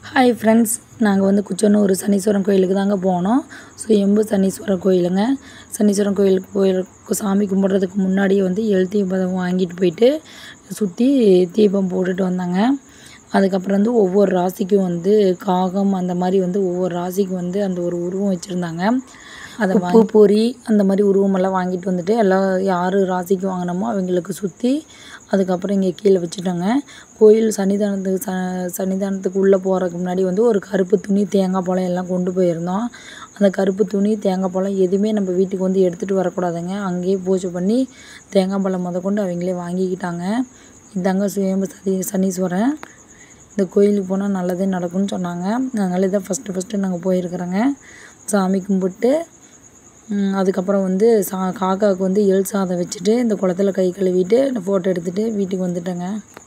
hi friends நாங்கள் வந்து குச்சனூர் சனீஸ்வரன் கோயிலுக்கு தாங்க போனோம் ஸோ எம்பு சனீஸ்வரன் கோயிலுங்க சனீஸ்வரன் கோயிலுக்கு கோயிலுக்கு சாமி கும்பிட்றதுக்கு முன்னாடியே வந்து எல் தீபம் வாங்கிட்டு போயிட்டு சுற்றி தீபம் போட்டுட்டு வந்தாங்க அதுக்கப்புறம் வந்து ஒவ்வொரு ராசிக்கும் வந்து காகம் அந்த மாதிரி வந்து ஒவ்வொரு ராசிக்கும் வந்து அந்த ஒரு உருவம் வச்சுருந்தாங்க அதை பூ பொரி அந்த மாதிரி உருவமெல்லாம் வாங்கிட்டு வந்துட்டு எல்லாம் யார் ராசிக்கு வாங்கினோமோ அவங்களுக்கு சுற்றி அதுக்கப்புறம் இங்கே கீழே வச்சுட்டோங்க கோயில் சன்னிதானத்துக்கு ச சன்னிதானத்துக்கு உள்ளே போகிறதுக்கு முன்னாடி வந்து ஒரு கருப்பு துணி தேங்காய் பழம் எல்லாம் கொண்டு போயிருந்தோம் அந்த கருப்பு துணி தேங்காய் பழம் எதுவுமே நம்ம வீட்டுக்கு வந்து எடுத்துகிட்டு வரக்கூடாதுங்க அங்கேயே பூஜை பண்ணி தேங்காய் பழம் முத கொண்டு அவங்களே வாங்கிக்கிட்டாங்க இதாங்க சுயம்பு சனி சனீஸ்வரன் இந்த கோயிலுக்கு போனால் நல்லதே நடக்கும்னு சொன்னாங்க அதனால இதான் ஃபஸ்ட்டு ஃபஸ்ட்டு நாங்கள் போயிருக்கிறோங்க சாமி கும்பிட்டு ம், அதுக்கப்புறம் வந்து சா காக்காவுக்கு வந்து எள் சாதம் வச்சுட்டு இந்த குளத்துல கை கழுவிட்டு ஃபோட்டோ எடுத்துகிட்டு வீட்டுக்கு வந்துட்டேங்க